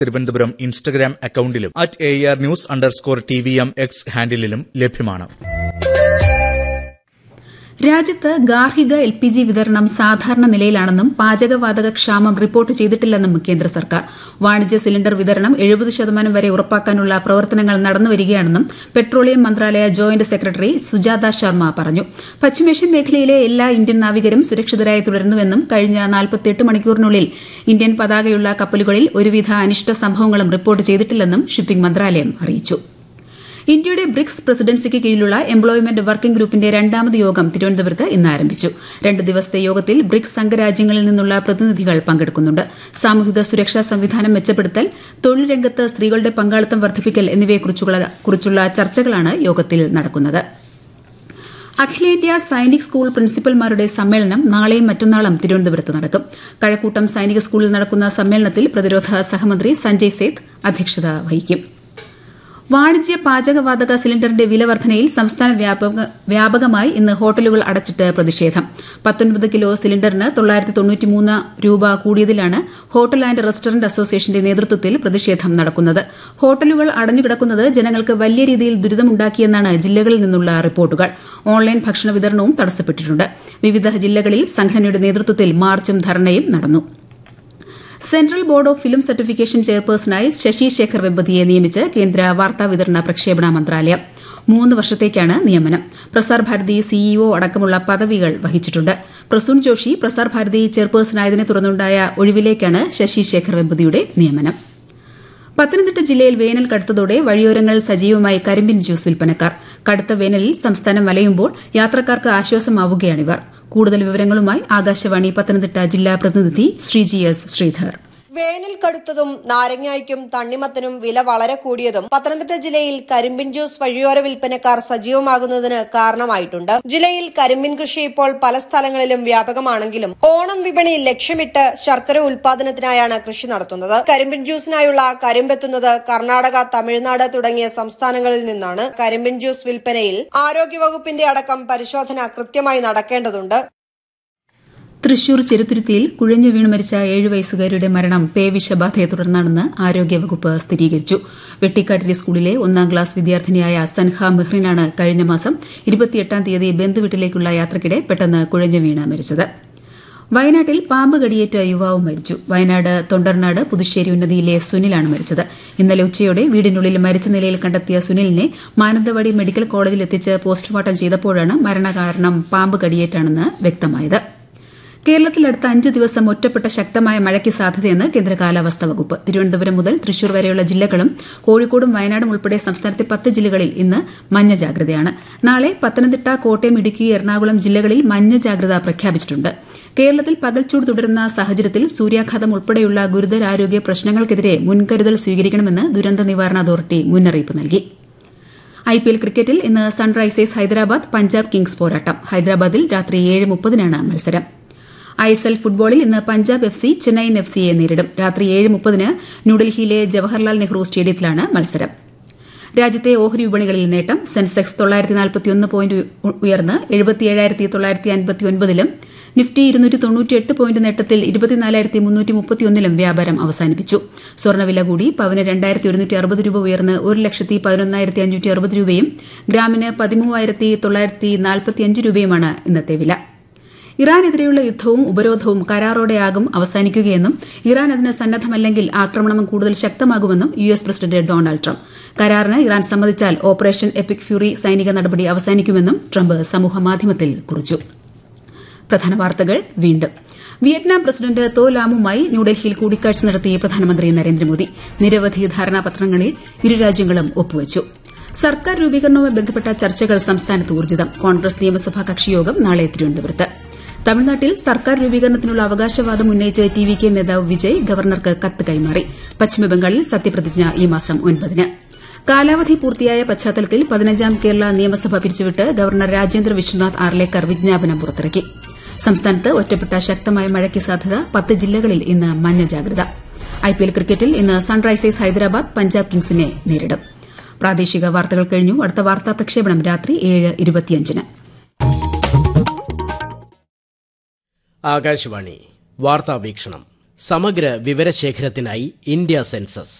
Thiruvananthapuram Instagram അക്കൌണ്ടിലും at A R news underscore T V M X ഹാൻഡിലും ലഭ്യമാണ് രാജ്യത്ത് ഗാർഹിക എൽ പി ജി വിതരണം സാധാരണ നിലയിലാണെന്നും പാചകവാതക ക്ഷാമം റിപ്പോർട്ട് ചെയ്തിട്ടില്ലെന്നും കേന്ദ്ര സർക്കാർ വാണിജ്യ സിലിണ്ടർ വിതരണം എഴുപത് ശതമാനം വരെ ഉറപ്പാക്കാനുള്ള പ്രവർത്തനങ്ങൾ നടന്നുവരികയാണെന്നും പെട്രോളിയം മന്ത്രാലയ ജോയിന്റ് സെക്രട്ടറി സുജാത ശർമ്മ പറഞ്ഞു പശ്ചിമേഷ്യൻ മേഖലയിലെ എല്ലാ ഇന്ത്യൻ നാവികരും സുരക്ഷിതരായി തുടരുന്നുവെന്നും കഴിഞ്ഞ നാൽപ്പത്തിയെട്ട് മണിക്കൂറിനുള്ളിൽ ഇന്ത്യൻ പതാകയുള്ള കപ്പലുകളിൽ ഒരുവിധ അനിഷ്ട സംഭവങ്ങളും റിപ്പോർട്ട് ചെയ്തിട്ടില്ലെന്നും ഷിപ്പിംഗ് മന്ത്രാലയം അറിയിച്ചു ഇന്ത്യയുടെ ബ്രിക്സ് പ്രസിഡൻസിക്ക് കീഴിലുള്ള എംപ്ലോയ്മെന്റ് വർക്കിംഗ് ഗ്രൂപ്പിന്റെ രണ്ടാമത് യോഗം തിരുവനന്തപുരത്ത് ഇന്ന് ആരംഭിച്ചു രണ്ട് ദിവസത്തെ യോഗത്തിൽ ബ്രിക്സ് അംഗരാജ്യങ്ങളിൽ നിന്നുള്ള പ്രതിനിധികൾ പങ്കെടുക്കുന്നുണ്ട് സാമൂഹിക സുരക്ഷാ സംവിധാനം മെച്ചപ്പെടുത്തൽ തൊഴിൽ രംഗത്ത് സ്ത്രീകളുടെ പങ്കാളിത്തം വർദ്ധിപ്പിക്കൽ എന്നിവയെക്കുറിച്ചുള്ള ചർച്ചകളാണ് യോഗത്തിൽ നടക്കുന്നത് അഖിലേന്ത്യാ സൈനിക് സ്കൂൾ പ്രിൻസിപ്പൽമാരുടെ സമ്മേളനം നാളെയും മറ്റന്നാളും തിരുവനന്തപുരത്ത് നടക്കും കഴക്കൂട്ടം സൈനിക സ്കൂളിൽ നടക്കുന്ന സമ്മേളനത്തിൽ പ്രതിരോധ സഹമന്ത്രി സഞ്ജയ് സേത്ത് അധ്യക്ഷത വഹിക്കും വാണിജ്യ പാചകവാതക സിലിണ്ടറിന്റെ വില വർധനയിൽ സംസ്ഥാന വ്യാപകമായി ഇന്ന് ഹോട്ടലുകൾ അടച്ചിട്ട് പ്രതിഷേധം പത്തൊൻപത് കിലോ സിലിണ്ടറിന് തൊള്ളായിരത്തി തൊണ്ണൂറ്റിമൂന്ന് രൂപ കൂടിയതിലാണ് ഹോട്ടൽ ആന്റ് റെസ്റ്റോറന്റ് അസോസിയേഷന്റെ നേതൃത്വത്തിൽ പ്രതിഷേധം നടക്കുന്നത് ഹോട്ടലുകൾ അടഞ്ഞുകിടക്കുന്നത് ജനങ്ങൾക്ക് വലിയ രീതിയിൽ ദുരിതമുണ്ടാക്കിയെന്നാണ് ജില്ലകളിൽ നിന്നുള്ള റിപ്പോർട്ടുകൾ ഓൺലൈൻ ഭക്ഷണ വിതരണവും തടസ്സപ്പെട്ടിട്ടുണ്ട് വിവിധ ജില്ലകളിൽ സംഘടനയുടെ നേതൃത്വത്തിൽ മാർച്ചും ധർണയും നടന്നു central board of film certification ചെയർപേഴ്സണായി ശശി ശേഖർ വെമ്പതിയെ നിയമിച്ച് കേന്ദ്ര വാർത്താവിതരണ പ്രക്ഷേപണ മന്ത്രാലയം മൂന്ന് വർഷത്തേക്കാണ് നിയമനം പ്രസാർ ഭാരതി സിഇഒ അടക്കമുള്ള പദവികൾ വഹിച്ചിട്ടുണ്ട് പ്രസൂൺ ജോഷി പ്രസാർ ഭാരതി ചെയർപേഴ്സണായതിനെ തുടർന്നുണ്ടായ ഒഴിവിലേക്കാണ് ശശി ശേഖർ വെമ്പതിയുടെ നിയമനം പത്തനംതിട്ട ജില്ലയിൽ വേനൽ കടുത്തതോടെ വഴിയോരങ്ങൾ സജീവമായി കരിമ്പിൻ ജ്യൂസ് വിൽപ്പനക്കാർ കടുത്ത വേനലിൽ സംസ്ഥാനം വലയുമ്പോൾ യാത്രക്കാർക്ക് ആശ്വാസമാവുകയാണിവർ കൂടുതൽ വിവരങ്ങളുമായി ആകാശവാണി പത്തനംതിട്ട ജില്ലാ പ്രതിനിധി ശ്രീജി എസ് ശ്രീധർ വേനൽ കടുത്തതും നാരങ്ങായ്ക്കും തണ്ണിമത്തനും വില വളരെ കൂടിയതും പത്തനംതിട്ട ജില്ലയിൽ കരിമ്പിൻ ജ്യൂസ് വഴിയോര വിൽപ്പനക്കാർ സജീവമാകുന്നതിന് കാരണമായിട്ടുണ്ട് ജില്ലയിൽ കരിമ്പിൻ കൃഷി ഇപ്പോൾ പല സ്ഥലങ്ങളിലും വ്യാപകമാണെങ്കിലും ഓണം വിപണി ലക്ഷ്യമിട്ട് ശർക്കര ഉൽപാദനത്തിനായാണ് കൃഷി നടത്തുന്നത് കരിമ്പിൻ ജ്യൂസിനായുള്ള കരിമ്പെത്തുന്നത് കർണാടക തമിഴ്നാട് തുടങ്ങിയ സംസ്ഥാനങ്ങളിൽ നിന്നാണ് കരിമ്പിൻ ജ്യൂസ് വിൽപ്പനയിൽ ആരോഗ്യവകുപ്പിന്റെ അടക്കം പരിശോധന കൃത്യമായി നടക്കേണ്ടതുണ്ട് തൃശൂർ ചെറുത്തുരുത്തിയിൽ കുഴഞ്ഞു വീണ് മരിച്ച ഏഴു വയസ്സുകാരിയുടെ മരണം പേവിഷബാധയെ തുടർന്നാണെന്ന് ആരോഗ്യവകുപ്പ് സ്ഥിരീകരിച്ചു വെട്ടിക്കാട്ടിരി സ്കൂളിലെ ഒന്നാം ക്ലാസ് വിദ്യാർത്ഥിനിയായ സൻഹ മെഹ്റിനാണ് കഴിഞ്ഞ മാസം ഇരുപത്തിയെട്ടാം തീയതി ബന്ധുവീട്ടിലേക്കുള്ള യാത്രയ്ക്കിടെ പെട്ടെന്ന് കുഴഞ്ഞു വീണ് മരിച്ചത് വയനാട്ടിൽ പാമ്പ് കടിയേറ്റ യുവാവ് മരിച്ചു വയനാട് തൊണ്ടർനാട് പുതുശ്ശേരി ഉന്നതിയിലെ സുനിലാണ് മരിച്ചത് ഇന്നലെ ഉച്ചയോടെ വീടിനുള്ളിൽ മരിച്ച നിലയിൽ കണ്ടെത്തിയ സുനിലിനെ മാനന്തവാടി മെഡിക്കൽ കോളേജിൽ എത്തിച്ച് പോസ്റ്റ്മോർട്ടം ചെയ്തപ്പോഴാണ് മരണകാരണം പാമ്പ് കടിയേറ്റാണെന്ന് വ്യക്തമായത് കേരളത്തിൽ അടുത്ത അഞ്ച് ദിവസം ഒറ്റപ്പെട്ട ശക്തമായ മഴയ്ക്ക് സാധ്യതയെന്ന് കേന്ദ്ര കാലാവസ്ഥാ വകുപ്പ് തിരുവനന്തപുരം മുതൽ തൃശൂർ വരെയുള്ള ജില്ലകളും കോഴിക്കോടും വയനാടും ഉൾപ്പെടെ സംസ്ഥാനത്തെ പത്ത് ജില്ലകളിൽ ഇന്ന് മഞ്ഞ ജാഗ്രതയാണ് നാളെ പത്തനംതിട്ട കോട്ടയം ഇടുക്കി എറണാകുളം ജില്ലകളിൽ മഞ്ഞ ജാഗ്രത പ്രഖ്യാപിച്ചിട്ടുണ്ട് കേരളത്തിൽ പകൽച്ചൂട് തുടരുന്ന സാഹചര്യത്തിൽ സൂര്യാഘാതം ഉൾപ്പെടെയുള്ള ഗുരുതരാരോഗ്യ പ്രശ്നങ്ങൾക്കെതിരെ മുൻകരുതൽ സ്വീകരിക്കണമെന്ന് ദുരന്ത നിവാരണ അതോറിറ്റി മുന്നറിയിപ്പ് നൽകി ഐപിഎൽ ക്രിക്കറ്റിൽ ഇന്ന് സൺറൈസേഴ്സ് ഹൈദരാബാദ് പഞ്ചാബ് കിങ്സ് പോരാട്ടം ഹൈദരാബാദിൽ രാത്രി ഏഴ് മുപ്പതിനാണ് മത്സരം ഐഎസ്എൽ ഫുട്ബോളിൽ ഇന്ന് Punjab F C Chennaiyin F സിയെ നേരിടും രാത്രി ഏഴ് മുപ്പതിന് ന്യൂഡൽഹിയിലെ ജവഹർലാൽ നെഹ്റു സ്റ്റേഡിയത്തിലാണ് മത്സരം രാജ്യത്തെ ഓഹരി വിപണികളിൽ നേട്ടം സെൻസെക്സ് തൊള്ളായിരത്തി നാൽപ്പത്തിയൊന്ന് പോയിന്റ് ഉയർന്ന് എഴുപത്തിയേഴായിരത്തി തൊള്ളായിരത്തി അൻപത്തിയൊൻപതിലും നിഫ്റ്റി ഇരുന്നൂറ്റി തൊണ്ണൂറ്റിയെട്ട് പോയിന്റ് നേട്ടത്തിൽ ഇരുപത്തിനാലായിരത്തി മുന്നൂറ്റി മുപ്പത്തിയൊന്നിലും വ്യാപാരം അവസാനിപ്പിച്ചു സ്വർണ്ണവില കൂടി പവന് രണ്ടായിരത്തി ഒരുന്നൂറ്റി അറുപത് രൂപ ഉയർന്ന് ഒരു ലക്ഷത്തി പതിനൊന്നായിരത്തി അഞ്ഞൂറ്റി അറുപത് രൂപയും ഗ്രാമിന് പതിമൂവായിരത്തി തൊള്ളായിരത്തി നാൽപ്പത്തിയഞ്ച് രൂപയുമാണ് ഇന്നത്തെ വില ഇറാനെതിരെയുള്ള യുദ്ധവും ഉപരോധവും കരാറോടെയാകും അവസാനിക്കുകയെന്നും ഇറാൻ അതിന് സന്നദ്ധമല്ലെങ്കിൽ ആക്രമണം കൂടുതൽ ശക്തമാകുമെന്നും U S president Donald Trump കരാറിന് ഇറാൻ സമ്മതിച്ചാൽ ഓപ്പറേഷൻ എപ്പിക് ഫ്യൂറി സൈനിക നടപടി അവസാനിക്കുമെന്നും ട്രംപ് സമൂഹമാധ്യമത്തിൽ കുറിച്ചു പ്രധാന വാർത്തകൾ വീണ്ടും വിയറ്റ്നാം പ്രസിഡന്റ് തോ ലാമുമായി ന്യൂഡൽഹിയിൽ കൂടിക്കാഴ്ച നടത്തി പ്രധാനമന്ത്രി നരേന്ദ്രമോദി നിരവധി ധാരണാപത്രങ്ങളിൽ ഇരു രാജ്യങ്ങളും ഒപ്പുവച്ചു സർക്കാർ രൂപീകരണവുമായി ബന്ധപ്പെട്ട ചർച്ചകൾ സംസ്ഥാനത്ത് ഊർജിതം കോൺഗ്രസ് നിയമസഭാ കക്ഷിയോഗം നാളെ തിരുവനന്തപുരത്ത് തമിഴ്നാട്ടിൽ സർക്കാർ രൂപീകരണത്തിനുള്ള അവകാശവാദം ഉന്നയിച്ച് ടി വി കെ നേതാവ് വിജയ് ഗവർണർക്ക് കത്ത് കൈമാറി പശ്ചിമബംഗാളിൽ സത്യപ്രതിജ്ഞ ഈ മാസം ഒൻപതിന് കാലാവധി പൂർത്തിയായ പശ്ചാത്തലത്തിൽ പതിനഞ്ചാം കേരള നിയമസഭ പിരിച്ചുവിട്ട് ഗവർണർ രാജേന്ദ്ര വിശ്വനാഥ് ആർലേക്കർ വിജ്ഞാപനം പുറത്തിറക്കി സംസ്ഥാനത്ത് ഒറ്റപ്പെട്ട ശക്തമായ മഴയ്ക്ക് സാധ്യത പത്ത് ജില്ലകളിൽ ഇന്ന് മഞ്ഞ ജാഗ്രത ഐപിഎൽ ക്രിക്കറ്റിൽ ഇന്ന് സൺറൈസേഴ്സ് ഹൈദരാബാദ് പഞ്ചാബ് കിങ്സിനെ നേരിടും പ്രാദേശിക വാർത്തകൾ കഴിഞ്ഞു അടുത്ത വാർത്താ പ്രക്ഷേപണം രാത്രി ഏഴ് ഇരുപത്തിയഞ്ചിന് ആകാശവാണി വാർത്താ വീക്ഷണം സമഗ്ര വിവരശേഖരത്തിനായി ഇന്ത്യ സെൻസസ്